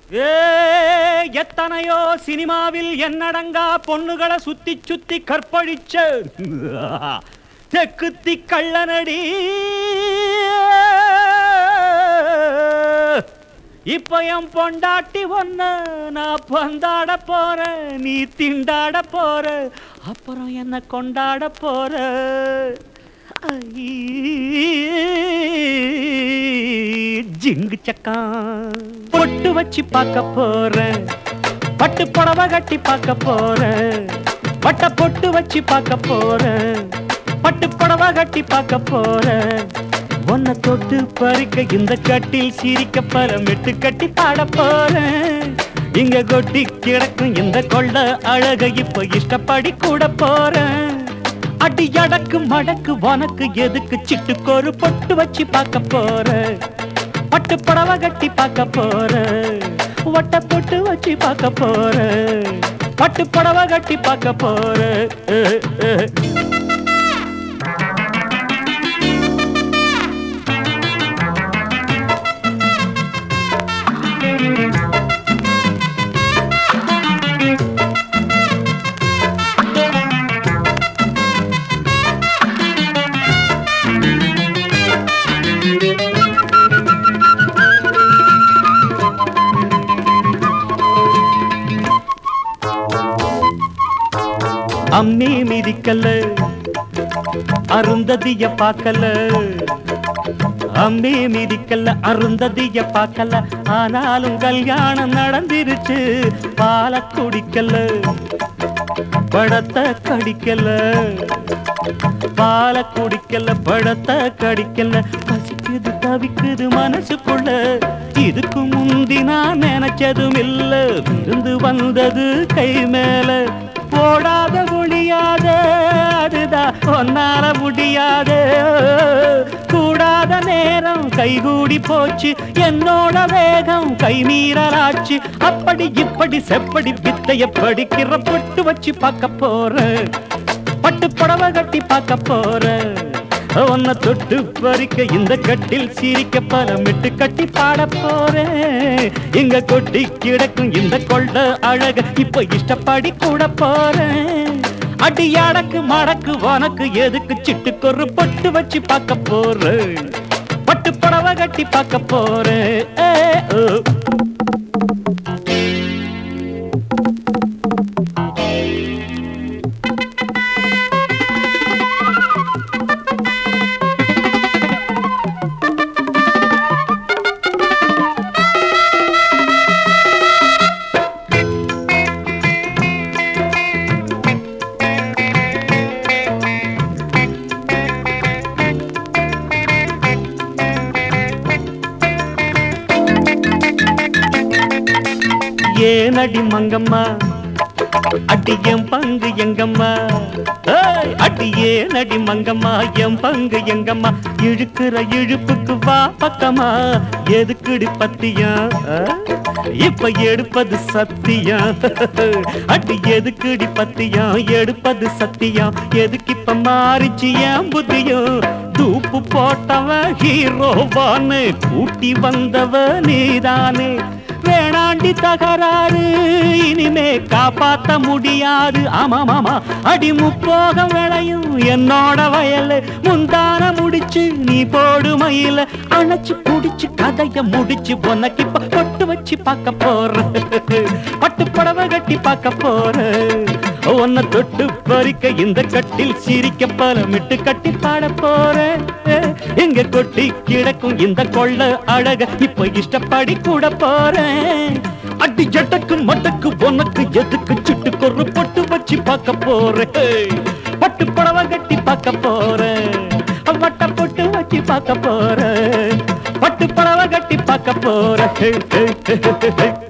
ஏ எத்தனையோ சினிமாவில் என்னடங்கா பொண்ணுகளை சுத்தி சுத்தி கற்பழிச்ச தெக்குத்தி கள்ளனடி இப்ப என் பொண்டாட்டி ஒன்ன நான் பந்தாட போறேன் நீ திண்டாட போற அப்புறம் என்ன கொண்டாட போற ஐ, ஜிங்கு சக்கா பொட்டு வச்சு பார்க்க போறேன் பட்டு புடவை கட்டி பார்க்க போறேன் பட்ட பொட்டு வச்சு பார்க்க போறேன் பட்டு புடவை கட்டி பார்க்க போறேன் உன்னை தொட்டு பறிக்க இந்த கட்டில் சிரிக்க பல மெட்டு கட்டி பாட போறேன் இங்க கொட்டி கிடக்கும் இந்த கொள்ள அழக இப்ப இஷ்டப்படி கூட போறேன் அடி அடக்கு மடக்கு உனக்கு எதுக்கு சிட்டுக்கொரு பொட்டு வச்சு பார்க்க போற பட்டு புடவை கட்டி பார்க்க போற வட்ட பொட்டு வச்சு பார்க்க போற பட்டு புடவை கட்டி பார்க்க போற அஹ், அஹ். அம்மி மிதிக்கல அருந்ததிய பார்க்கல அம்மி மிதிக்கல அருந்ததிய பார்க்கல ஆனாலும் கல்யாணம் நடந்திருச்சு பால குடிக்கல படத்தை கடிக்கல பால குடிக்கல படத்தை கடிக்கல பசிக்குது தவிக்குது மனசுக்குள்ள இதுக்கு முந்தி நான் நினைச்சதும் இல்ல விருந்து வந்தது கை மேல போடாத முடியாத அதுதான் ஒன்னால முடியாத கூடாத நேரம் கைகூடி போச்சு என்னோட வேகம் கை மீறலாச்சு அப்படி இப்படி செப்படி வித்தைய படிக்கிற பொட்டு வச்சு பார்க்க போறேன் பட்டு புடவை கட்டி பார்க்க போறேன் உன்னை தொட்டு பறிக்க இந்த கட்டில் சிரிக்க பலமிட்டு கட்டி பாட போறேன் இங்க கொட்டி கிடக்கும் இந்த கொள்ள அழக இப்ப இஷ்டப்படி கூட போறேன் அடி அடக்கு மடக்கு உனக்கு எதுக்கு சிட்டுக்கொரு பொட்டு வச்சு பார்க்க போறேன் பட்டு புடவை கட்டி பார்க்க போறேன் ஏ, ஓ. ஏனடி மங்கம்மா அடி என் பங்கு எங்கம்மா ஏய், அடி ஏனடி மங்கம்மா என் பங்கு எங்கம்மா இழுக்கிற இழுப்புக்கு வா பக்கமா எதுக்குடி பத்தியா ஆ? இப்ப எடுப்பது சத்தியம் அடி எதுக்குடி பத்தியம் எடுப்பது சத்தியம் எதுக்கு இப்ப மாறிச்சு என் புத்தியும் தூப்பு போட்டவன் ஹீரோவான்னு கூட்டி வந்தவ நீதானே வேணாண்டி தகராறு இனிமே காப்பாத்த முடியாது ஆமாமாமா அடி முப்போகம் விளையும் என்னோட வயல் முந்தான முடிச்சு நீ போடு மயில அணைச்சு புடிச்சு கதைய முடிச்சு உனக்கு இப்ப பொட்டு வச்சு பார்க்க போற பட்டு புடவை கட்டி பார்க்க போற உன்னை தொட்டு பறிக்க இந்த கட்டில் சிரிக்க பலமிட்டு கட்டி பாட போற எங்க கொட்டி கிடக்கும் இந்த கொள்ள அழக இப்ப இஷ்டப்படி கூட போறேன் அடி ஜட்டக்கு மட்டக்கு உனக்கு எதுக்கு சிட்டுக்கொரு பொட்டு வச்சு பார்க்க போறேன் பட்டு புடவை கட்டி பார்க்க போறேன் வட்ட பொட்டு வச்சு பார்க்க போறேன் பட்டு புடவை கட்டி பார்க்க போறேன்